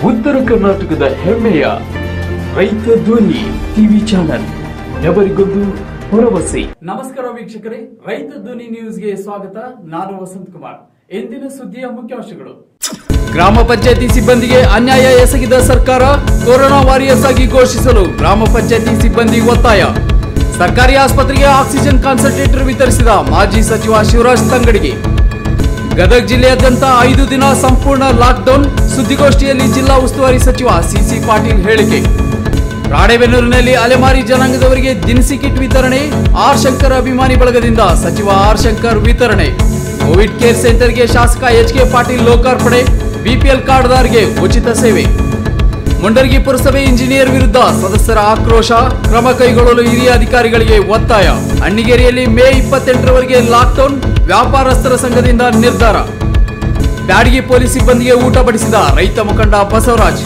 ಉತ್ತರ ಕರ್ನಾಟಕದ ಹೆಮ್ಮೆಯ ರೈತ ಧ್ವನಿ ಟಿವಿ ಚಾನಲ್ ఎవరిಗೊಂದು ಭರವಸೆ ನಮಸ್ಕಾರ ವೀಕ್ಷಕರೇ ರೈತ ಧ್ವನಿ ನ್ಯೂಸ್ಗೆ ಸ್ವಾಗತ ನಾನು ವಸಂತ್ ಕುಮಾರ್ ಎಂದಿನ ಸುದ್ದಿಯ ಮುಖ್ಯಾಂಶಗಳು ಗ್ರಾಮ ಪಂಚಾಯತಿ ಸಿಬ್ಬಂದಿಗೆ ಅನ್ಯಾಯ ಎಸಗಿದ ಸರ್ಕಾರ ಕೊರೋನಾ ವಾರಿಯರ್ಸ್ ಆಗಿ ಘೋಷಿಸಲು ಗ್ರಾಮ ಪಂಚಾಯತಿ ಸಿಬ್ಬಂದಿ ಒತ್ತಾಯ ಸರ್ಕಾರಿ ಆಸ್ಪತ್ರೆಗೆ ಆಕ್ಸಿಜನ್ ಕಾನ್ಸಂಟ್ರೇಟರ್ ವಿತರಿಸಿದ ಮಾಜಿ ಸಚಿವ ಶಿವರಾಜ್ ತಂಗಡಿಗೆ ಗದಗ ಜಿಲ್ಲೆಯಾದ್ಯಂತ ಐದು ದಿನ ಸಂಪೂರ್ಣ ಲಾಕ್ಡೌನ್ ಸುದ್ದಿಗೋಷ್ಠಿಯಲ್ಲಿ ಜಿಲ್ಲಾ ಉಸ್ತುವಾರಿ ಸಚಿವ ಸಿಸಿ ಪಾಟೀಲ್ ಹೇಳಿಕೆ ರಾಣೆಬೆನ್ನೂರಿನಲ್ಲಿ ಅಲೆಮಾರಿ ಜನಾಂಗದವರಿಗೆ ದಿನಸಿ ಕಿಟ್ ವಿತರಣೆ ಆರ್ ಶಂಕರ್ ಅಭಿಮಾನಿ ಬಳಗದಿಂದ ಸಚಿವ ಆರ್ ಶಂಕರ್ ವಿತರಣೆ ಕೋವಿಡ್ ಕೇರ್ ಸೆಂಟರ್ಗೆ ಶಾಸಕ ಎಚ್ ಕೆ ಪಾಟೀಲ್ ಲೋಕಾರ್ಪಣೆ ಬಿಪಿಎಲ್ ಕಾರ್ಡ್ದಾರ್ಗೆ ಉಚಿತ ಸೇವೆ ಮುಂಡರ್ಗಿ ಪುರಸಭೆ ಇಂಜಿನಿಯರ್ ವಿರುದ್ಧ ಸದಸ್ಯರ ಆಕ್ರೋಶ ಕ್ರಮ ಕೈಗೊಳ್ಳಲು ಹಿರಿಯ ಅಧಿಕಾರಿಗಳಿಗೆ ಒತ್ತಾಯ ಅಣ್ಣಿಗೇರಿಯಲ್ಲಿ ಮೇ ಇಪ್ಪತ್ತೆಂಟರವರೆಗೆ ಲಾಕ್ಡೌನ್ ವ್ಯಾಪಾರಸ್ಥರ ಸಂಘದಿಂದ ನಿರ್ಧಾರ ಬ್ಯಾಡಗಿ ಪೊಲೀಸ್ ಸಿಬ್ಬಂದಿಗೆ ಊಟ ಬಡಿಸಿದ ರೈತ ಮುಖಂಡ ಬಸವರಾಜ್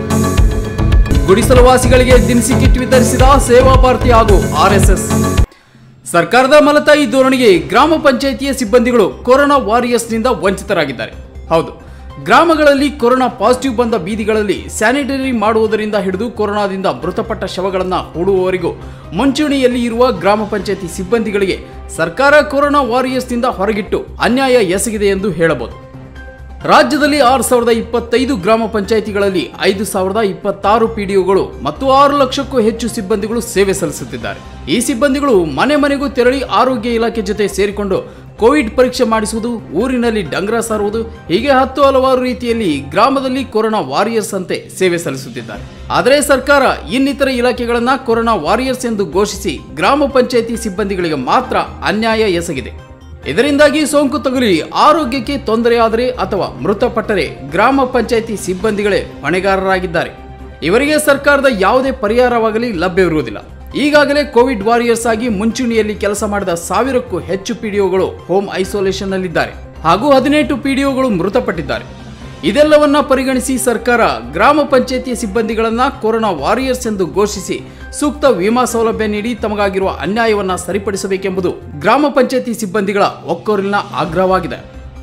ಗುಡಿಸಲು ವಾಸಿಗಳಿಗೆ ದಿನಸಿ ಕಿಟ್ ವಿತರಿಸಿದ ಸೇವಾ ಭಾರತಿ ಹಾಗೂ ಆರ್ಎಸ್ಎಸ್ ಸರ್ಕಾರದ ಮಲತಾಯಿ ಧೋರಣೆಗೆ ಗ್ರಾಮ ಪಂಚಾಯಿತಿಯ ಸಿಬ್ಬಂದಿಗಳು ಕೊರೋನಾ ವಾರಿಯರ್ಸ್ನಿಂದ ವಂಚಿತರಾಗಿದ್ದಾರೆ ಹೌದು ಗ್ರಾಮಗಳಲ್ಲಿ ಕೊರೋನಾ ಪಾಸಿಟಿವ್ ಬಂದ ಬೀದಿಗಳಲ್ಲಿ ಸ್ಯಾನಿಟರಿ ಮಾಡುವುದರಿಂದ ಹಿಡಿದು ಕೊರೋನಾದಿಂದ ಮೃತಪಟ್ಟ ಶವಗಳನ್ನು ಹೂಡುವವರೆಗೂ ಮುಂಚೂಣಿಯಲ್ಲಿ ಇರುವ ಗ್ರಾಮ ಪಂಚಾಯಿತಿ ಸಿಬ್ಬಂದಿಗಳಿಗೆ ಸರ್ಕಾರ ಕೊರೋನಾ ವಾರಿಯರ್ಸ್ನಿಂದ ಹೊರಗಿಟ್ಟು ಅನ್ಯಾಯ ಎಸಗಿದೆ ಎಂದು ಹೇಳಬಹುದು ರಾಜ್ಯದಲ್ಲಿ ಆರು ಸಾವಿರದ ಇಪ್ಪತ್ತೈದು ಗ್ರಾಮ ಪಂಚಾಯಿತಿಗಳಲ್ಲಿ ಐದು ಸಾವಿರದ ಇಪ್ಪತ್ತಾರು ಪಿಡಿಒಗಳು ಮತ್ತು ಆರು ಲಕ್ಷಕ್ಕೂ ಹೆಚ್ಚು ಸಿಬ್ಬಂದಿಗಳು ಸೇವೆ ಸಲ್ಲಿಸುತ್ತಿದ್ದಾರೆ ಈ ಸಿಬ್ಬಂದಿಗಳು ಮನೆ ಮನೆಗೂ ತೆರಳಿ ಆರೋಗ್ಯ ಇಲಾಖೆ ಜೊತೆ ಸೇರಿಕೊಂಡು ಕೋವಿಡ್ ಪರೀಕ್ಷೆ ಮಾಡಿಸುವುದು ಊರಿನಲ್ಲಿ ಡಂಗ್ರ ಸಾರುವುದು ಹೀಗೆ ಹತ್ತು ಹಲವಾರು ರೀತಿಯಲ್ಲಿ ಗ್ರಾಮದಲ್ಲಿ ಕೊರೋನಾ ವಾರಿಯರ್ಸ್ ಅಂತೆ ಸೇವೆ ಸಲ್ಲಿಸುತ್ತಿದ್ದಾರೆ ಆದರೆ ಸರ್ಕಾರ ಇನ್ನಿತರ ಇಲಾಖೆಗಳನ್ನ ಕೊರೋನಾ ವಾರಿಯರ್ಸ್ ಎಂದು ಘೋಷಿಸಿ ಗ್ರಾಮ ಪಂಚಾಯಿತಿ ಸಿಬ್ಬಂದಿಗಳಿಗೆ ಮಾತ್ರ ಅನ್ಯಾಯ ಎಸಗಿದೆ ಇದರಿಂದಾಗಿ ಸೋಂಕು ತಗುಲಿ ಆರೋಗ್ಯಕ್ಕೆ ತೊಂದರೆಯಾದರೆ ಅಥವಾ ಮೃತಪಟ್ಟರೆ ಗ್ರಾಮ ಪಂಚಾಯಿತಿ ಸಿಬ್ಬಂದಿಗಳೇ ಹೊಣೆಗಾರರಾಗಿದ್ದಾರೆ ಇವರಿಗೆ ಸರ್ಕಾರದ ಯಾವುದೇ ಪರಿಹಾರವಾಗಲಿ ಲಭ್ಯವಿರುವುದಿಲ್ಲ ಈಗಾಗಲೇ ಕೋವಿಡ್ ವಾರಿಯರ್ಸ್ ಆಗಿ ಮುಂಚೂಣಿಯಲ್ಲಿ ಕೆಲಸ ಮಾಡಿದ ಸಾವಿರಕ್ಕೂ ಹೆಚ್ಚು ಪಿಡಿಒಗಳು ಹೋಮ್ ಐಸೋಲೇಷನ್ನಲ್ಲಿದ್ದಾರೆ ಹಾಗೂ ಹದಿನೆಂಟು ಪಿಡಿಒಗಳು ಮೃತಪಟ್ಟಿದ್ದಾರೆ ಇದೆಲ್ಲವನ್ನ ಪರಿಗಣಿಸಿ ಸರ್ಕಾರ ಗ್ರಾಮ ಪಂಚಾಯಿತಿಯ ಸಿಬ್ಬಂದಿಗಳನ್ನ ಕೊರೋನಾ ವಾರಿಯರ್ಸ್ ಎಂದು ಘೋಷಿಸಿ ಸೂಕ್ತ ವಿಮಾ ಸೌಲಭ್ಯ ನೀಡಿ ತಮಗಾಗಿರುವ ಅನ್ಯಾಯವನ್ನ ಸರಿಪಡಿಸಬೇಕೆಂಬುದು ಗ್ರಾಮ ಪಂಚಾಯಿತಿ ಸಿಬ್ಬಂದಿಗಳ ಒಕ್ಕೊರಲಿನ ಆಗ್ರಹವಾಗಿದೆ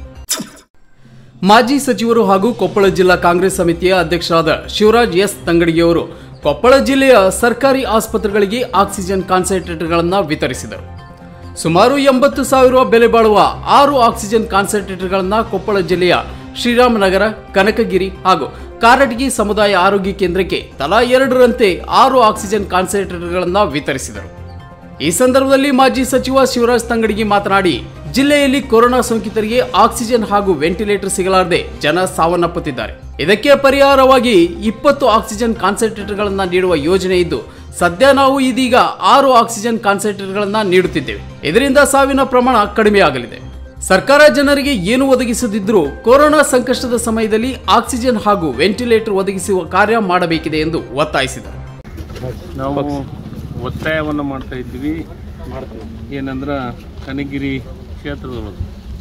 ಮಾಜಿ ಸಚಿವರು ಹಾಗೂ ಕೊಪ್ಪಳ ಜಿಲ್ಲಾ ಕಾಂಗ್ರೆಸ್ ಸಮಿತಿಯ ಅಧ್ಯಕ್ಷರಾದ ಶಿವರಾಜ್ ಎಸ್ ತಂಗಡಿಗೆಯವರು ಕೊಪ್ಪಳ ಜಿಲ್ಲೆಯ ಸರ್ಕಾರಿ ಆಸ್ಪತ್ರೆಗಳಿಗೆ ಆಕ್ಸಿಜನ್ ಕಾನ್ಸಂಟ್ರೇಟರ್ಗಳನ್ನು ವಿತರಿಸಿದರು ಸುಮಾರು ಎಂಬತ್ತು ಸಾವಿರ ಬೆಲೆ ಬಾಳುವ ಆರು ಆಕ್ಸಿಜನ್ ಕಾನ್ಸಂಟ್ರೇಟರ್ಗಳನ್ನು ಕೊಪ್ಪಳ ಜಿಲ್ಲೆಯ ಶ್ರೀರಾಮನಗರ ಕನಕಗಿರಿ ಹಾಗೂ ಕಾರಟಗಿ ಸಮುದಾಯ ಆರೋಗ್ಯ ಕೇಂದ್ರಕ್ಕೆ ತಲಾ ಎರಡರಂತೆ ಆರು ಆಕ್ಸಿಜನ್ ಕಾನ್ಸಂಟ್ರೇಟರ್ಗಳನ್ನು ವಿತರಿಸಿದರು ಈ ಸಂದರ್ಭದಲ್ಲಿ ಮಾಜಿ ಸಚಿವ ಶಿವರಾಜ್ ತಂಗಡಿಗೆ ಮಾತನಾಡಿ ಜಿಲ್ಲೆಯಲ್ಲಿ ಕೊರೋನಾ ಸೋಂಕಿತರಿಗೆ ಆಕ್ಸಿಜನ್ ಹಾಗೂ ವೆಂಟಿಲೇಟರ್ ಸಿಗಲಾರದೆ ಜನ ಸಾವನ್ನಪ್ಪುತ್ತಿದ್ದಾರೆ ಇದಕ್ಕೆ ಪರಿಹಾರವಾಗಿ ಇಪ್ಪತ್ತು ಆಕ್ಸಿಜನ್ ಕಾನ್ಸಂಟ್ರೇಟರ್ಗಳನ್ನು ನೀಡುವ ಯೋಜನೆ ಇದ್ದು ಸದ್ಯ ನಾವು ಇದೀಗ ಆರು ಆಕ್ಸಿಜನ್ ಕಾನ್ಸಂಟ್ರೇಟರ್ಗಳನ್ನು ನೀಡುತ್ತಿದ್ದೇವೆ ಇದರಿಂದ ಸಾವಿನ ಪ್ರಮಾಣ ಕಡಿಮೆಯಾಗಲಿದೆ ಸರ್ಕಾರ ಜನರಿಗೆ ಏನು ಒದಗಿಸದಿದ್ದರೂ ಕೊರೋನಾ ಸಂಕಷ್ಟದ ಸಮಯದಲ್ಲಿ ಆಕ್ಸಿಜನ್ ಹಾಗೂ ವೆಂಟಿಲೇಟರ್ ಒದಗಿಸುವ ಕಾರ್ಯ ಮಾಡಬೇಕಿದೆ ಎಂದು ಒತ್ತಾಯಿಸಿದರು ನಾವು ಒತ್ತಾಯವನ್ನು ಮಾಡ್ತಾ ಇದ್ವಿ ಏನಂದ್ರೆ ಕನಗಿರಿ ಕ್ಷೇತ್ರದೊಳಗೆ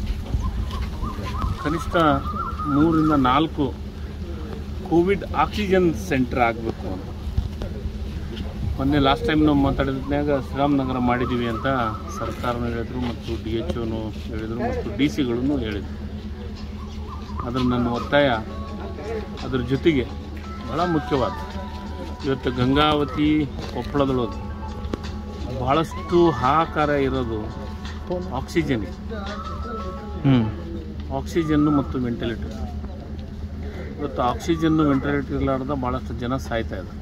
ಕನಿಷ್ಠ ಮೂರಿಂದ ನಾಲ್ಕು ಕೋವಿಡ್ ಆಕ್ಸಿಜನ್ ಸೆಂಟರ್ ಆಗಬೇಕು ಅಂತ ಮೊನ್ನೆ ಲಾಸ್ಟ್ ಟೈಮ್ ನಾವು ಮಾತಾಡಿದ್ಮ್ಯಾಗ ಶ್ರೀರಾಮನಗರ ಮಾಡಿದ್ದೀವಿ ಅಂತ ಸರ್ಕಾರನೂ ಹೇಳಿದ್ರು ಮತ್ತು ಡಿ ಎಚ್ ಒನು ಹೇಳಿದರು ಮತ್ತು ಡಿ ಸಿಗಳನ್ನು ಹೇಳಿದರು ಅದ್ರ ನನ್ನ ಒತ್ತಾಯ ಅದ್ರ ಜೊತೆಗೆ ಭಾಳ ಮುಖ್ಯವಾದ ಇವತ್ತು ಗಂಗಾವತಿ ಕೊಪ್ಪಳದೊಳಗೆ ಭಾಳಷ್ಟು ಹಾಹಾಕಾರ ಇರೋದು ಆಕ್ಸಿಜನ್ ಆಕ್ಸಿಜನ್ನು ಮತ್ತು ವೆಂಟಿಲೇಟರ್ ಇವತ್ತು ಆಕ್ಸಿಜನ್ನು ವೆಂಟಿಲೇಟರ್ ಇರಲಾರ್ದ ಭಾಳಷ್ಟು ಜನ ಸಾಯ್ತಾ ಇದ್ದಾರೆ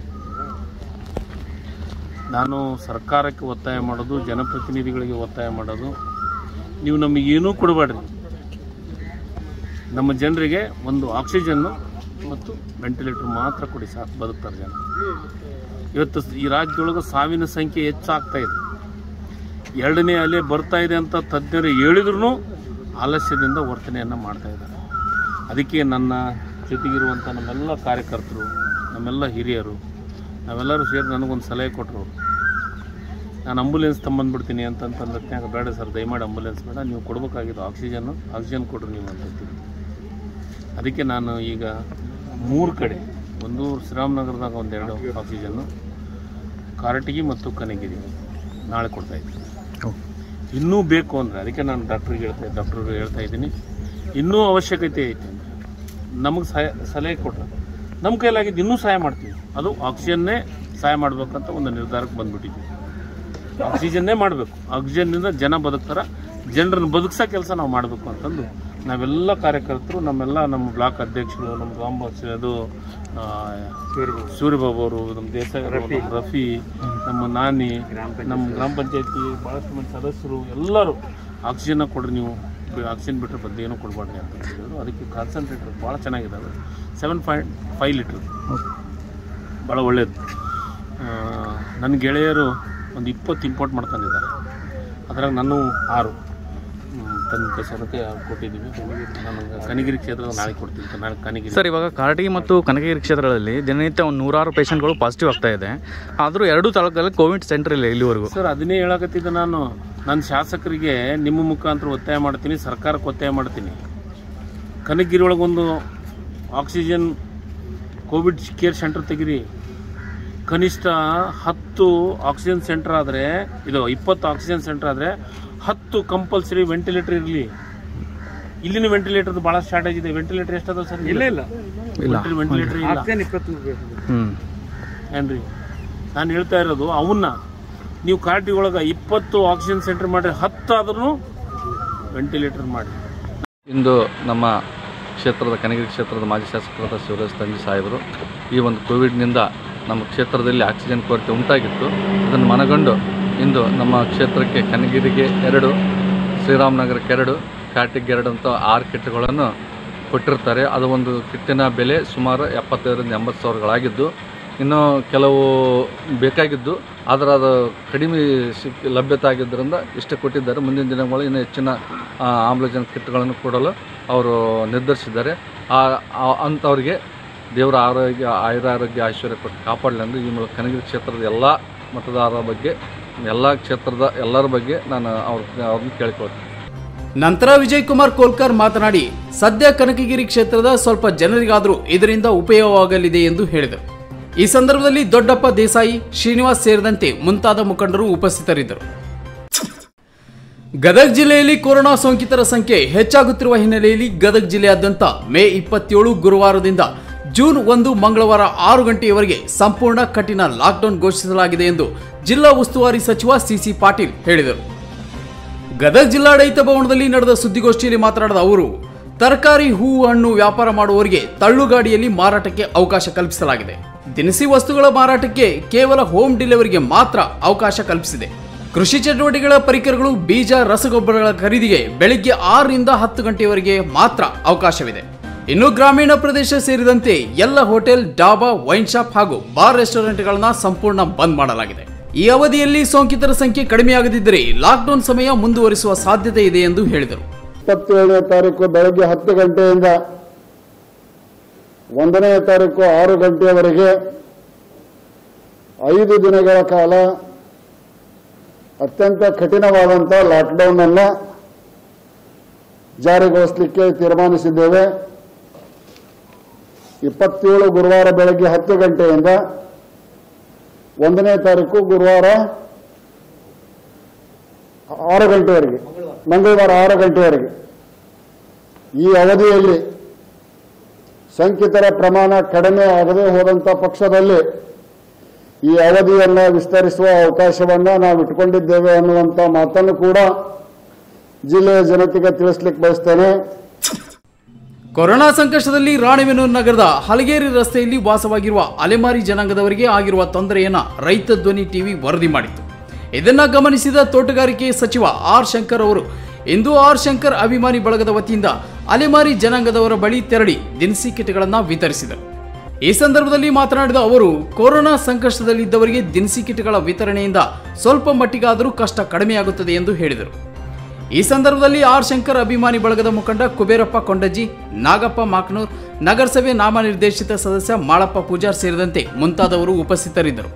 ನಾನು ಸರ್ಕಾರಕ್ಕೆ ಒತ್ತಾಯ ಮಾಡೋದು ಜನಪ್ರತಿನಿಧಿಗಳಿಗೆ ಒತ್ತಾಯ ಮಾಡೋದು ನೀವು ನಮಗೆ ಏನೂ ಕೊಡಬೇಡ್ರಿ ನಮ್ಮ ಜನರಿಗೆ ಒಂದು ಆಕ್ಸಿಜನ್ನು ಮತ್ತು ವೆಂಟಿಲೇಟರ್ ಮಾತ್ರ ಕೊಡಿ ಸಾಕು ಬದುಕ್ತಾರೆ ಜನ ಇವತ್ತು ಈ ರಾಜ್ಯದೊಳಗೆ ಸಾವಿನ ಸಂಖ್ಯೆ ಹೆಚ್ಚಾಗ್ತಾ ಇದೆ ಎರಡನೇ ಅಲೆ ಬರ್ತಾ ಇದೆ ಅಂತ ತಜ್ಞರು ಹೇಳಿದ್ರು ಆಲಸ್ಯದಿಂದ ವರ್ತನೆಯನ್ನು ಮಾಡ್ತಾ ಇದ್ದಾರೆ ಅದಕ್ಕೆ ನನ್ನ ಜೊತೆಗಿರುವಂಥ ನಮ್ಮೆಲ್ಲ ಕಾರ್ಯಕರ್ತರು ನಮ್ಮೆಲ್ಲ ಹಿರಿಯರು ನಾವೆಲ್ಲರೂ ಸೇರಿ ನನಗೊಂದು ಸಲಹೆ ಕೊಟ್ಟರು ನಾನು ಆಂಬುಲೆನ್ಸ್ ತಂಬಂದ್ಬಿಡ್ತೀನಿ ಅಂತಂತಂದ್ಯಾಗ ಬೇಡ ಸರ್ ದಯಮಾಡಿ ಆಂಬುಲೆನ್ಸ್ ಬೇಡ ನೀವು ಕೊಡಬೇಕಾಗಿದ್ದು ಆಕ್ಸಿಜನ್ನು ಆಕ್ಸಿಜನ್ ಕೊಡ್ರಿ ನೀವು ಅಂತಂತೀವಿ ಅದಕ್ಕೆ ನಾನು ಈಗ ಮೂರು ಕಡೆ ಒಂದು ಶ್ರೀರಾಮನಗರದಾಗ ಒಂದೆರಡು ಆಕ್ಸಿಜನ್ನು ಕಾರಟಗಿ ಮತ್ತು ಕನಗಿರಿ ನಾಳೆ ಕೊಡ್ತಾ ಇದ್ದೀನಿ ಇನ್ನೂ ಬೇಕು ಅಂದರೆ ಅದಕ್ಕೆ ನಾನು ಡಾಕ್ಟ್ರಿಗೆ ಹೇಳ್ತಾ ಡಾಕ್ಟ್ರಿಗೆ ಹೇಳ್ತಾ ಇದ್ದೀನಿ ಇನ್ನೂ ಅವಶ್ಯಕತೆ ಐತೆ ನಮಗೆ ಸಹ ಸಲಹೆ ಕೊಟ್ಟರು ನಮ್ಮ ಕೈಲಾಗಿದ್ದು ಇನ್ನೂ ಸಹಾಯ ಮಾಡ್ತೀವಿ ಅದು ಆಕ್ಸಿಜನ್ನೇ ಸಹಾಯ ಮಾಡಬೇಕಂತ ಒಂದು ನಿರ್ಧಾರಕ್ಕೆ ಬಂದ್ಬಿಟ್ಟಿದ್ವಿ ಆಕ್ಸಿಜನ್ನೇ ಮಾಡಬೇಕು ಆಕ್ಸಿಜನ್ನಿಂದ ಜನ ಬದುಕ್ತಾರ ಜನರನ್ನು ಬದುಕ್ಸೋ ಕೆಲಸ ನಾವು ಮಾಡಬೇಕು ಅಂತಂದು ನಾವೆಲ್ಲ ಕಾರ್ಯಕರ್ತರು ನಮ್ಮೆಲ್ಲ ನಮ್ಮ ಬ್ಲಾಕ್ ಅಧ್ಯಕ್ಷರು ನಮ್ಮ ಗ್ರಾಮ ಪಂಚಾಯತ್ ಅದು ಆ, ಸೂರ್ಯಬಾಬು ಅವರು ನಮ್ಮ ದೇಸಾಯಿ ಅವರು, ನಮ್ಮ ರಫಿ ನಮ್ಮ ನಾನಿ ನಮ್ಮ ಗ್ರಾಮ ಪಂಚಾಯತಿ ಭಾಳಷ್ಟು ಮಂದಿ ಸದಸ್ಯರು ಎಲ್ಲರೂ ಆಕ್ಸಿಜನ್ನ ಕೊಡ್ರಿ ನೀವು ಆಕ್ಸಿಜನ್ ಬಿಟ್ಟರೆ ಬಂದು ಏನೂ ಕೊಡಬಾರ್ದು ಅಂತ ಹೇಳಿದ್ರು ಅದಕ್ಕೆ ಕಾನ್ಸಂಟ್ರೇಟರ್ ಭಾಳ ಚೆನ್ನಾಗಿದ್ದಾವೆ ಸೆವೆನ್ ಪಾಯಿಂಟ್ ಫೈವ್ ಲೀಟ್ರ್ ಭಾಳ ಒಳ್ಳೆಯದು ನನ್ನ ಗೆಳೆಯರು ಒಂದು ಇಪ್ಪತ್ತು ಇಂಪೋರ್ಟ್ ಮಾಡ್ಕೊಂಡಿದ್ದಾರೆ ಅದ್ರಾಗ ನಾನು ಆರು ತಂದು ಕಸೋದಕ್ಕೆ ಕೊಟ್ಟಿದ್ದೀವಿ ನಾನು ಕನಗಿರಿ ಕ್ಷೇತ್ರದ ನಾಳೆ ಕೊಡ್ತೀನಿ ನಾಳೆ ಕನಗಿರಿ ಸರ್ ಇವಾಗ ಕಾರಟಗಿ ಮತ್ತು ಕನಕಗಿರಿ ಕ್ಷೇತ್ರಗಳಲ್ಲಿ ದಿನನಿತ್ಯ ಒಂದು ನೂರಾರು ಪೇಷಂಟ್ಗಳು ಪಾಸಿಟಿವ್ ಆಗ್ತಾ ಇದೆ ಆದರೂ ಎರಡು ತಾಲೂಕಲ್ಲಿ ಕೋವಿಡ್ ಸೆಂಟರ್ ಇಲ್ಲ ಇಲ್ಲಿವರೆಗೂ ಸರ್ ಅದನ್ನೇ ಹೇಳಕತ್ತಿದ್ದೆ ನಾನು ನನ್ನ ಶಾಸಕರಿಗೆ ನಿಮ್ಮ ಮುಖಾಂತರ ಒತ್ತಾಯ ಮಾಡ್ತೀನಿ ಸರ್ಕಾರಕ್ಕೆ ಒತ್ತಾಯ ಮಾಡ್ತೀನಿ ಕನಗಿರಿ ಒಳಗೊಂದು ಆಕ್ಸಿಜನ್ ಕೋವಿಡ್ ಕೇರ್ ಸೆಂಟರ್ ತೆಗಿರಿ ಕನಿಷ್ಠ ಹತ್ತು ಆಕ್ಸಿಜನ್ ಸೆಂಟರ್ ಆದರೆ ಇದು ಇಪ್ಪತ್ತು ಆಕ್ಸಿಜನ್ ಸೆಂಟರ್ ಆದರೆ ಹತ್ತು ಕಂಪಲ್ಸರಿ ವೆಂಟಿಲೇಟರ್ ಇರಲಿ ಇಲ್ಲಿನ ವೆಂಟಿಲೇಟರ್ ಭಾಳ ಶಾರ್ಟೇಜ್ ಇದೆ ವೆಂಟಿಲೇಟರ್ ಎಷ್ಟದ ಸರ್ ಇಲ್ಲ ಇಲ್ಲ ಇಲ್ಲ ವೆಂಟಿಲೇಟರ್ ಇಲ್ಲ ಹ್ಞೂ ಏನ್ರಿ ನಾನು ಹೇಳ್ತಾ ಇರೋದು ಅವನ್ನ ನೀವು ಕಾರ್ಟಿ ಒಳಗೆ ಇಪ್ಪತ್ತು ಆಕ್ಸಿಜನ್ ಸೆಂಟರ್ ಮಾಡಿರಿ ಹತ್ತಾದ್ರೂ ವೆಂಟಿಲೇಟರ್ ಮಾಡಿ ಇಂದು ನಮ್ಮ ಕ್ಷೇತ್ರದ ಕನಗಿರಿ ಕ್ಷೇತ್ರದ ಮಾಜಿ ಶಾಸಕರಾದ ಶಿವರಾಜ್ ತಂಜಿ ಸಾಹೇಬರು ಈ ಒಂದು ಕೋವಿಡ್ನಿಂದ ನಮ್ಮ ಕ್ಷೇತ್ರದಲ್ಲಿ ಆಕ್ಸಿಜನ್ ಕೊರತೆ ಉಂಟಾಗಿತ್ತು ಅದನ್ನು ಮನಗಂಡು ಇಂದು ನಮ್ಮ ಕ್ಷೇತ್ರಕ್ಕೆ ಕನಗಿರಿಗೆ ಎರಡು ಶ್ರೀರಾಮನಗರಕ್ಕೆ ಎರಡು ಕಾಟಿಗೆ ಎರಡು ಅಂತ ಆರು ಕಿಟ್ಗಳನ್ನು ಕೊಟ್ಟಿರ್ತಾರೆ ಅದು ಒಂದು ಕಿಟ್ಟಿನ ಬೆಲೆ ಸುಮಾರು ಎಪ್ಪತ್ತೈದರಿಂದ ಎಂಬತ್ತು ಸಾವಿರಗಳಾಗಿದ್ದು ಇನ್ನು ಕೆಲವು ಬೇಕಾಗಿದ್ದು ಆದರೆ ಅದು ಕಡಿಮೆ ಸಿಕ್ ಲಭ್ಯತೆ ಆಗಿದ್ದರಿಂದ ಇಷ್ಟು ಕೊಟ್ಟಿದ್ದಾರೆ ಮುಂದಿನ ದಿನಗಳು ಇನ್ನೂ ಹೆಚ್ಚಿನ ಆ, ಆಮ್ಲಜನಕ ಕಿಟ್ಗಳನ್ನು ಕೊಡಲು ಅವರು ನಿರ್ಧರಿಸಿದ್ದಾರೆ ಆ ಆ- ಅಂಥವ್ರಿಗೆ ದೇವರ ಆರೋಗ್ಯ ಆಯುರಾರೋಗ್ಯ ಐಶ್ವರ್ಯ ಕೊಟ್ಟು ಕಾಪಾಡಲಿ ಎಂದು ಈ ಮೂಲಕ ಕನಗಿರಿ ಕ್ಷೇತ್ರದ ಎಲ್ಲ ಮತದಾರರ ಬಗ್ಗೆ ಎಲ್ಲ ಕ್ಷೇತ್ರದ ಎಲ್ಲರ ಬಗ್ಗೆ ನಾನು ಅವ್ರ ಅವ್ರನ್ನ ಕೇಳಿಕೊಳ್ತೀನಿ ನಂತರ ವಿಜಯ್ ಕುಮಾರ್ ಕೋಲ್ಕರ್ ಮಾತನಾಡಿ ಸದ್ಯ ಕನಕಗಿರಿ ಕ್ಷೇತ್ರದ ಸ್ವಲ್ಪ ಜನರಿಗಾದರೂ ಇದರಿಂದ ಉಪಯೋಗವಾಗಲಿದೆ ಎಂದು ಹೇಳಿದರು ಈ ಸಂದರ್ಭದಲ್ಲಿ ದೊಡ್ಡಪ್ಪ ದೇಸಾಯಿ ಶ್ರೀನಿವಾಸ್ ಸೇರಿದಂತೆ ಮುಂತಾದ ಮುಖಂಡರು ಉಪಸ್ಥಿತರಿದ್ದರು ಗದಗ ಜಿಲ್ಲೆಯಲ್ಲಿ ಕೊರೋನಾ ಸೋಂಕಿತರ ಸಂಖ್ಯೆ ಹೆಚ್ಚಾಗುತ್ತಿರುವ ಹಿನ್ನೆಲೆಯಲ್ಲಿ ಗದಗ ಜಿಲ್ಲೆಯಾದ್ಯಂತ ಮೇ ಇಪ್ಪತ್ತೇಳು ಗುರುವಾರದಿಂದ ಜೂನ್ ಒಂದು ಮಂಗಳವಾರ ಆರು ಗಂಟೆಯವರೆಗೆ ಸಂಪೂರ್ಣ ಕಠಿಣ ಲಾಕ್ಡೌನ್ ಘೋಷಿಸಲಾಗಿದೆ ಎಂದು ಜಿಲ್ಲಾ ಉಸ್ತುವಾರಿ ಸಚಿವ ಸಿಸಿ ಪಾಟೀಲ್ ಹೇಳಿದರು ಗದಗ ಜಿಲ್ಲಾಡಳಿತ ಭವನದಲ್ಲಿ ನಡೆದ ಸುದ್ದಿಗೋಷ್ಠಿಯಲ್ಲಿ ಮಾತನಾಡಿದ ಅವರು ತರಕಾರಿ ಹೂವು ಹಣ್ಣು ವ್ಯಾಪಾರ ಮಾಡುವವರಿಗೆ ತಳ್ಳುಗಾಡಿಯಲ್ಲಿ ಮಾರಾಟಕ್ಕೆ ಅವಕಾಶ ಕಲ್ಪಿಸಲಾಗಿದೆ ದಿನಸಿ ವಸ್ತುಗಳ ಮಾರಾಟಕ್ಕೆ ಕೇವಲ ಹೋಮ್ ಡೆಲಿವರಿಗೆ ಮಾತ್ರ ಅವಕಾಶ ಕಲ್ಪಿಸಿದೆ ಕೃಷಿ ಚಟುವಟಿಕೆಗಳ ಪರಿಕರಗಳು ಬೀಜ ರಸಗೊಬ್ಬರಗಳ ಖರೀದಿಗೆ ಬೆಳಿಗ್ಗೆ ಆರರಿಂದ ಹತ್ತು ಗಂಟೆಯವರೆಗೆ ಮಾತ್ರ ಅವಕಾಶವಿದೆ ಇನ್ನು ಗ್ರಾಮೀಣ ಪ್ರದೇಶ ಸೇರಿದಂತೆ ಎಲ್ಲ ಹೋಟೆಲ್ ಡಾಬಾ ವೈನ್ ಶಾಪ್ ಹಾಗೂ ಬಾರ್ ರೆಸ್ಟೋರೆಂಟ್ಗಳನ್ನ ಸಂಪೂರ್ಣ ಬಂದ್ ಮಾಡಲಾಗಿದೆ ಈ ಅವಧಿಯಲ್ಲಿ ಸೋಂಕಿತರ ಸಂಖ್ಯೆ ಕಡಿಮೆಯಾಗದಿದ್ದರೆ ಲಾಕ್ಡೌನ್ ಸಮಯ ಮುಂದುವರಿಸುವ ಸಾಧ್ಯತೆ ಇದೆ ಎಂದು ಹೇಳಿದರು ಇಪ್ಪತ್ತೇಳನೇ ತಾರೀಕು ಬೆಳಗ್ಗೆ ಹತ್ತು ಗಂಟೆಯಿಂದ ಒಂದನೇ ತಾರೀಕು ಆರು ಗಂಟೆಯವರೆಗೆ ಐದು ದಿನಗಳ ಕಾಲ ಅತ್ಯಂತ ಕಠಿಣವಾದಂಥ ಲಾಕ್ಡೌನ್ ಅನ್ನು ಜಾರಿಗೊಳಿಸಲಿಕ್ಕೆ ತೀರ್ಮಾನಿಸಿದ್ದೇವೆ ಇಪ್ಪತ್ತೇಳು ಗುರುವಾರ ಬೆಳಗ್ಗೆ ಹತ್ತು ಗಂಟೆಯಿಂದ ಒಂದನೇ ತಾರೀಕು ಗುರುವಾರ ಆರು ಗಂಟೆವರೆಗೆ ಮಂಗಳವಾರ ಆರು ಗಂಟೆವರೆಗೆ ಈ ಅವಧಿಯಲ್ಲಿ ಸೋಂಕಿತರ ಪ್ರಮಾಣ ಕಡಿಮೆ ಆಗದೆ ಹೋದಂಥ ಪಕ್ಷದಲ್ಲಿ ಈ ಅವಧಿಯನ್ನು ವಿಸ್ತರಿಸುವ ಅವಕಾಶವನ್ನು ನಾವು ಇಟ್ಕೊಂಡಿದ್ದೇವೆ ಅನ್ನುವಂಥ ಮಾತನ್ನು ಕೂಡ ಜಿಲ್ಲೆಯ ಜನತೆಗೆ ತಿಳಿಸ್ಲಿಕ್ಕೆ ಬಯಸ್ತೇನೆ ಕೊರೋನಾ ಸಂಕಷ್ಟದಲ್ಲಿ ರಾಣಿಬೆನ್ನೂರು ನಗರದ ಹಲಗೇರಿ ರಸ್ತೆಯಲ್ಲಿ ವಾಸವಾಗಿರುವ ಅಲೆಮಾರಿ ಜನಾಂಗದವರಿಗೆ ಆಗಿರುವ ತೊಂದರೆಯನ್ನ ರೈತ ಧ್ವನಿ ಟಿವಿ ವರದಿ ಮಾಡಿತ್ತು ಇದನ್ನ ಗಮನಿಸಿದ ತೋಟಗಾರಿಕೆ ಸಚಿವ ಆರ್ ಶಂಕರ್ ಅವರು ಇಂದು ಆರ್ ಶಂಕರ್ ಅಭಿಮಾನಿ ಬಳಗದ ವತಿಯಿಂದ ಅಲೆಮಾರಿ ಜನಾಂಗದವರ ಬಳಿ ತೆರಳಿ ದಿನಸಿ ಕಿಟ್ಗಳನ್ನು ವಿತರಿಸಿದರು ಈ ಸಂದರ್ಭದಲ್ಲಿ ಮಾತನಾಡಿದ ಅವರು ಕೊರೋನಾ ಸಂಕಷ್ಟದಲ್ಲಿದ್ದವರಿಗೆ ದಿನಸಿ ಕಿಟ್ಗಳ ವಿತರಣೆಯಿಂದ ಸ್ವಲ್ಪ ಮಟ್ಟಿಗಾದರೂ ಕಷ್ಟ ಕಡಿಮೆಯಾಗುತ್ತದೆ ಎಂದು ಹೇಳಿದರು ಈ ಸಂದರ್ಭದಲ್ಲಿ ಆರ್ ಶಂಕರ್ ಅಭಿಮಾನಿ ಬಳಗದ ಮುಖಂಡ ಕುಬೇರಪ್ಪ ಕೊಂಡಜ್ಜಿ ನಾಗಪ್ಪ ಮಾಕ್ನೂರ್ ನಗರಸಭೆ ನಾಮನಿರ್ದೇಶಿತ ಸದಸ್ಯ ಮಾಳಪ್ಪ ಪೂಜಾರ್ ಸೇರಿದಂತೆ ಮುಂತಾದವರು ಉಪಸ್ಥಿತರಿದ್ದರು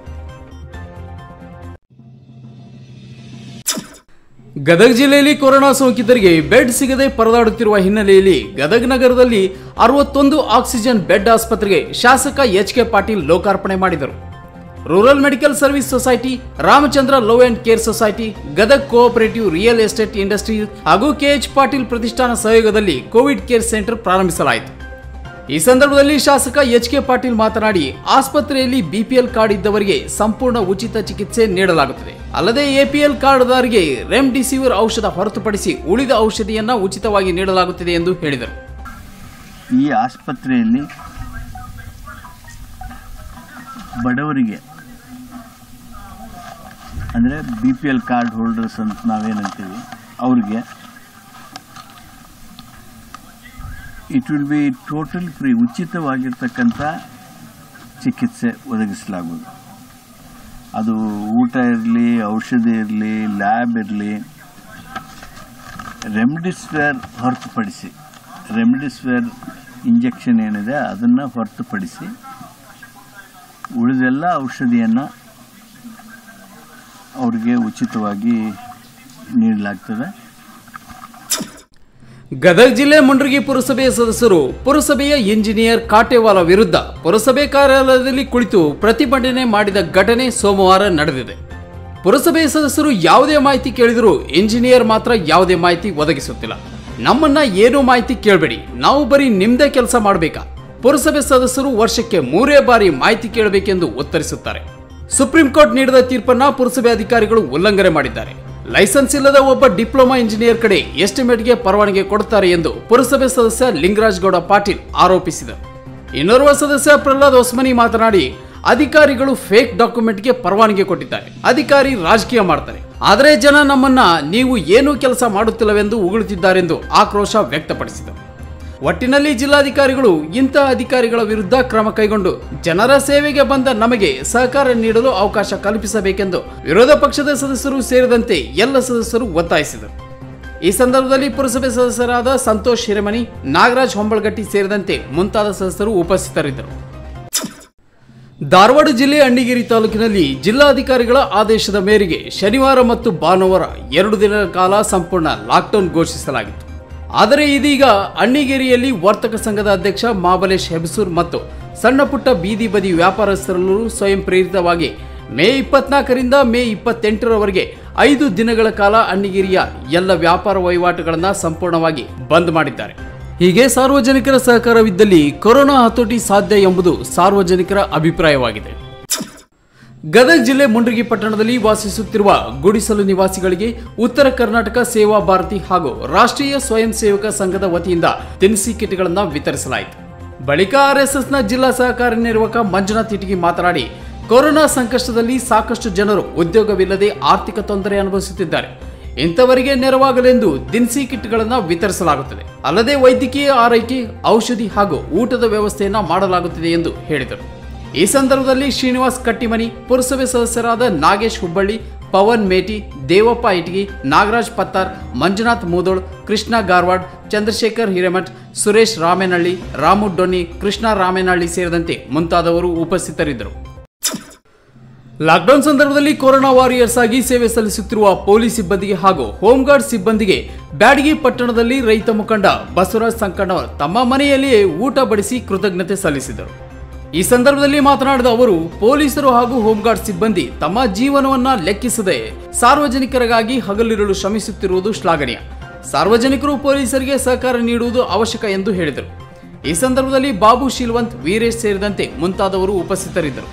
ಗದಗ ಜಿಲ್ಲೆಯಲ್ಲಿ ಕೊರೋನಾ ಸೋಂಕಿತರಿಗೆ ಬೆಡ್ ಸಿಗದೆ ಪರದಾಡುತ್ತಿರುವ ಹಿನ್ನೆಲೆಯಲ್ಲಿ ಗದಗ ನಗರದಲ್ಲಿ ಅರವತ್ತೊಂದು ಆಕ್ಸಿಜನ್ ಬೆಡ್ ಆಸ್ಪತ್ರೆಗೆ ಶಾಸಕ ಎಚ್ ಕೆ ಪಾಟೀಲ್ ಲೋಕಾರ್ಪಣೆ ಮಾಡಿದರು rural medical service society Ramachandra love and care society Gadag cooperative real estate industry ಹಾಗೂ ಕೆಎಚ್ ಪಾಟೀಲ್ ಪ್ರತಿಷ್ಠಾನ ಸಹಯೋಗದಲ್ಲಿ ಕೋವಿಡ್ ಕೇರ್ ಸೆಂಟರ್ ಪ್ರಾರಂಭಿಸಲಾಯಿತು ಈ ಸಂದರ್ಭದಲ್ಲಿ ಶಾಸಕ ಎಚ್ ಕೆ ಪಾಟೀಲ್ ಮಾತನಾಡಿ ಆಸ್ಪತ್ರೆಯಲ್ಲಿ ಬಿಪಿಎಲ್ ಕಾರ್ಡ್ ಇದ್ದವರಿಗೆ ಸಂಪೂರ್ಣ ಉಚಿತ ಚಿಕಿತ್ಸೆ ನೀಡಲಾಗುತ್ತದೆ ಅಲ್ಲದೆ ಎಪಿಎಲ್ ಕಾರ್ಡ್ದಾರಿಗೆ ರೆಮ್ಡಿಸಿವಿರ್ ಔಷಧ ಹೊರತುಪಡಿಸಿ ಉಳಿದ ಔಷಧಿಯನ್ನ ಉಚಿತವಾಗಿ ನೀಡಲಾಗುತ್ತಿದೆ ಎಂದು ಹೇಳಿದರು ಈ ಆಸ್ಪತ್ರೆಯಲ್ಲಿ ಬಡವರಿಗೆ ಅಂದರೆ B P L card holders ಅಂತ ನಾವೇನಂತೀವಿ ಅವ್ರಿಗೆ it will be total free ಉಚಿತವಾಗಿರ್ತಕ್ಕಂಥ ಚಿಕಿತ್ಸೆ ಒದಗಿಸಲಾಗುವುದು ಅದು ಊಟ ಇರಲಿ ಔಷಧಿ ಇರಲಿ ಲ್ಯಾಬ್ ಇರಲಿ ರೆಮಿಡಿಸ್ವೇರ್ ಹೊರತುಪಡಿಸಿ ರೆಮಿಡಿಸ್ವೇರ್ ಇಂಜೆಕ್ಷನ್ ಏನಿದೆ ಅದನ್ನು ಹೊರತುಪಡಿಸಿ ಉಳಿದೆಲ್ಲ ಔಷಧಿಯನ್ನು ಅವರಿಗೆ ಉಚಿತವಾಗಿ ನೀಡಲಾಗ್ತದೆ ಗದಗ ಜಿಲ್ಲೆ ಮುಂಡ್ರಗಿ ಪುರಸಭೆಯ ಸದಸ್ಯರು ಪುರಸಭೆಯ ಇಂಜಿನಿಯರ್ ಕಾಟೇವಾಲ ವಿರುದ್ಧ ಪುರಸಭೆ ಕಾರ್ಯಾಲಯದಲ್ಲಿ ಕುಳಿತು ಪ್ರತಿಭಟನೆ ಮಾಡಿದ ಘಟನೆ ಸೋಮವಾರ ನಡೆದಿದೆ ಪುರಸಭೆಯ ಸದಸ್ಯರು ಯಾವುದೇ ಮಾಹಿತಿ ಕೇಳಿದರೂ ಇಂಜಿನಿಯರ್ ಮಾತ್ರ ಯಾವುದೇ ಮಾಹಿತಿ ಒದಗಿಸುತ್ತಿಲ್ಲ ನಮ್ಮನ್ನ ಏನೂ ಮಾಹಿತಿ ಕೇಳಬೇಡಿ ನಾವು ಬರೀ ನಿಮ್ದೇ ಕೆಲಸ ಮಾಡಬೇಕಾ ಪುರಸಭೆ ಸದಸ್ಯರು ವರ್ಷಕ್ಕೆ ಮೂರೇ ಬಾರಿ ಮಾಹಿತಿ ಕೇಳಬೇಕೆಂದು ಉತ್ತರಿಸುತ್ತಾರೆ ಸುಪ್ರೀಂ ಕೋರ್ಟ್ ನೀಡಿದ ತೀರ್ಪನ್ನ ಪುರಸಭೆ ಅಧಿಕಾರಿಗಳು ಉಲ್ಲಂಘನೆ ಮಾಡಿದ್ದಾರೆ ಲೈಸೆನ್ಸ್ ಇಲ್ಲದ ಒಬ್ಬ ಡಿಪ್ಲೊಮಾ ಇಂಜಿನಿಯರ್ ಕಡೆ ಎಸ್ಟಿಮೇಟ್ಗೆ ಪರವಾನಗಿ ಕೊಡುತ್ತಾರೆ ಎಂದು ಪುರಸಭೆ ಸದಸ್ಯ ಲಿಂಗರಾಜ್ ಗೌಡ ಪಾಟೀಲ್ ಆರೋಪಿಸಿದರು ಇನ್ನೋರ್ವ ಸದಸ್ಯ ಪ್ರಹ್ಲಾದ್ ಹೊಸ್ಮನಿ ಮಾತನಾಡಿ ಅಧಿಕಾರಿಗಳು ಫೇಕ್ ಡಾಕ್ಯುಮೆಂಟ್ಗೆ ಪರವಾನಗಿ ಕೊಟ್ಟಿದ್ದಾರೆ ಅಧಿಕಾರಿ ರಾಜಕೀಯ ಮಾಡ್ತಾರೆ ಆದರೆ ಜನ ನಮ್ಮನ್ನ ನೀವು ಏನೂ ಕೆಲಸ ಮಾಡುತ್ತಿಲ್ಲವೆಂದು ಉಗುಳುತ್ತಿದ್ದಾರೆಂದು ಆಕ್ರೋಶ ವ್ಯಕ್ತಪಡಿಸಿದರು ಒಟ್ಟಿನಲ್ಲಿ ಜಿಲ್ಲಾಧಿಕಾರಿಗಳು ಇಂತಹ ಅಧಿಕಾರಿಗಳ ವಿರುದ್ಧ ಕ್ರಮ ಕೈಗೊಂಡು ಜನರ ಸೇವೆಗೆ ಬಂದ ನಮಗೆ ಸಹಕಾರ ನೀಡಲು ಅವಕಾಶ ಕಲ್ಪಿಸಬೇಕೆಂದು ವಿರೋಧ ಪಕ್ಷದ ಸದಸ್ಯರು ಸೇರಿದಂತೆ ಎಲ್ಲ ಸದಸ್ಯರು ಒತ್ತಾಯಿಸಿದರು ಈ ಸಂದರ್ಭದಲ್ಲಿ ಪುರಸಭೆ ಸದಸ್ಯರಾದ ಸಂತೋಷ್ ಹಿರೇಮನಿ ನಾಗರಾಜ್ ಹೊಂಬಳಗಟ್ಟಿ ಸೇರಿದಂತೆ ಮುಂತಾದ ಸದಸ್ಯರು ಉಪಸ್ಥಿತರಿದ್ದರು ಧಾರವಾಡ ಜಿಲ್ಲೆ ಅಣ್ಣಿಗೇರಿ ತಾಲೂಕಿನಲ್ಲಿ ಜಿಲ್ಲಾಧಿಕಾರಿಗಳ ಆದೇಶದ ಮೇರೆಗೆ ಶನಿವಾರ ಮತ್ತು ಭಾನುವಾರ ಎರಡು ದಿನಗಳ ಕಾಲ ಸಂಪೂರ್ಣ ಲಾಕ್ಡೌನ್ ಘೋಷಿಸಲಾಗಿತ್ತು ಆದರೆ ಇದೀಗ ಅಣ್ಣಿಗೇರಿಯಲ್ಲಿ ವರ್ತಕ ಸಂಘದ ಅಧ್ಯಕ್ಷ ಮಾಬಲೇಶ್ ಹೆಬಸೂರ್ ಮತ್ತು ಸಣ್ಣ ಪುಟ್ಟ ಬೀದಿ ಬದಿ ವ್ಯಾಪಾರಸ್ಥರಲ್ಲೂ ಸ್ವಯಂ ಪ್ರೇರಿತವಾಗಿ ಮೇ ಇಪ್ಪತ್ನಾಲ್ಕರಿಂದ ಮೇ ಇಪ್ಪತ್ತೆಂಟರವರೆಗೆ ಐದು ದಿನಗಳ ಕಾಲ ಅಣ್ಣಿಗೇರಿಯ ಎಲ್ಲ ವ್ಯಾಪಾರ ವಹಿವಾಟುಗಳನ್ನು ಸಂಪೂರ್ಣವಾಗಿ ಬಂದ್ ಮಾಡಿದ್ದಾರೆ ಹೀಗೆ ಸಾರ್ವಜನಿಕರ ಸಹಕಾರವಿದ್ದಲ್ಲಿ ಕೊರೋನಾ ಹತೋಟಿ ಸಾಧ್ಯ ಎಂಬುದು ಸಾರ್ವಜನಿಕರ ಅಭಿಪ್ರಾಯವಾಗಿದೆ ಗದಗ ಜಿಲ್ಲೆ ಮುಂಡ್ರಿಗಿ ಪಟ್ಟಣದಲ್ಲಿ ವಾಸಿಸುತ್ತಿರುವ ಗುಡಿಸಲು ನಿವಾಸಿಗಳಿಗೆ ಉತ್ತರ ಕರ್ನಾಟಕ ಸೇವಾ ಭಾರತಿ ಹಾಗೂ ರಾಷ್ಟ್ರೀಯ ಸ್ವಯಂ ಸೇವಕ ಸಂಘದ ವತಿಯಿಂದ ದಿನಸಿ ಕಿಟ್ಗಳನ್ನು ವಿತರಿಸಲಾಯಿತು ಬಳಿಕ ಆರ್ಎಸ್ಎಸ್ನ ಜಿಲ್ಲಾ ಸಹಕಾರಿ ನಿರ್ವಾಹಕ ಮಂಜುನಾಥ್ ಇಟಗಿ ಮಾತನಾಡಿ ಕೊರೋನಾ ಸಂಕಷ್ಟದಲ್ಲಿ ಸಾಕಷ್ಟು ಜನರು ಉದ್ಯೋಗವಿಲ್ಲದೆ ಆರ್ಥಿಕ ತೊಂದರೆ ಅನುಭವಿಸುತ್ತಿದ್ದಾರೆ ಇಂಥವರಿಗೆ ನೆರವಾಗಲೆಂದು ದಿನಸಿ ಕಿಟ್ಗಳನ್ನು ವಿತರಿಸಲಾಗುತ್ತದೆ ಅಲ್ಲದೆ ವೈದ್ಯಕೀಯ ಆರೈಕೆ ಔಷಧಿ ಹಾಗೂ ಊಟದ ವ್ಯವಸ್ಥೆಯನ್ನ ಮಾಡಲಾಗುತ್ತಿದೆ ಎಂದು ಹೇಳಿದರು ಈ ಸಂದರ್ಭದಲ್ಲಿ ಶ್ರೀನಿವಾಸ್ ಕಟ್ಟಿಮನಿ ಪುರಸಭೆ ಸದಸ್ಯರಾದ ನಾಗೇಶ್ ಹುಬ್ಬಳ್ಳಿ ಪವನ್ ಮೇಟಿ ದೇವಪ್ಪ ಇಟಗಿ ನಾಗರಾಜ್ ಪತ್ತಾರ್ ಮಂಜುನಾಥ್ ಮೂದೋಳ್ ಕೃಷ್ಣ ಗಾರ್ವಾಡ್ ಚಂದ್ರಶೇಖರ್ ಹಿರೇಮಠ್ ಸುರೇಶ್ ರಾಮೇನಹಳ್ಳಿ ರಾಮು ಡೊನ್ನಿ ಕೃಷ್ಣ ರಾಮೇನಹಳ್ಳಿ ಸೇರಿದಂತೆ ಮುಂತಾದವರು ಉಪಸ್ಥಿತರಿದ್ದರು ಲಾಕ್ಡೌನ್ ಸಂದರ್ಭದಲ್ಲಿ ಕೊರೋನಾ ವಾರಿಯರ್ಸ್ ಆಗಿ ಸೇವೆ ಸಲ್ಲಿಸುತ್ತಿರುವ ಪೊಲೀಸ್ ಸಿಬ್ಬಂದಿಗೆ ಹಾಗೂ ಹೋಂಗಾರ್ಡ್ ಸಿಬ್ಬಂದಿಗೆ ಬ್ಯಾಡಗಿ ಪಟ್ಟಣದಲ್ಲಿ ರೈತ ಮುಖಂಡ ಬಸವರಾಜ್ ಸಂಕಣ್ಣವರ್ ತಮ್ಮ ಮನೆಯಲ್ಲಿಯೇ ಊಟ ಬಡಿಸಿ ಕೃತಜ್ಞತೆ ಸಲ್ಲಿಸಿದರು ಈ ಸಂದರ್ಭದಲ್ಲಿ ಮಾತನಾಡಿದ ಅವರು ಪೊಲೀಸರು ಹಾಗೂ ಹೋಂಗಾರ್ಡ್ ಸಿಬ್ಬಂದಿ ತಮ್ಮ ಜೀವನವನ್ನ ಲೆಕ್ಕಿಸದೆ ಸಾರ್ವಜನಿಕರಿಗಾಗಿ ಹಗಲಿರುಳು ಶ್ರಮಿಸುತ್ತಿರುವುದು ಶ್ಲಾಘನೀಯ ಸಾರ್ವಜನಿಕರು ಪೊಲೀಸರಿಗೆ ಸಹಕಾರ ನೀಡುವುದು ಅವಶ್ಯಕ ಎಂದು ಹೇಳಿದರು ಈ ಸಂದರ್ಭದಲ್ಲಿ ಬಾಬು ಶೀಲ್ವಂತ್ ವೀರೇಶ್ ಸೇರಿದಂತೆ ಮುಂತಾದವರು ಉಪಸ್ಥಿತರಿದ್ದರು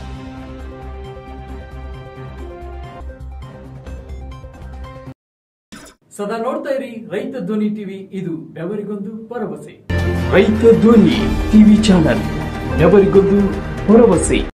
ಸದಾ ನೋಡ್ತಾ ಇರಿ ರೈತ ಧ್ವನಿ ಟಿವಿ ಇದು ಬೆವರಿಗೊಂದು ಭರವಸೆ ರೈತ ಧ್ವನಿ ಟಿವಿ ಚಾನಲ್ ఎవరిಗೊಂದು ಭರವಸೆ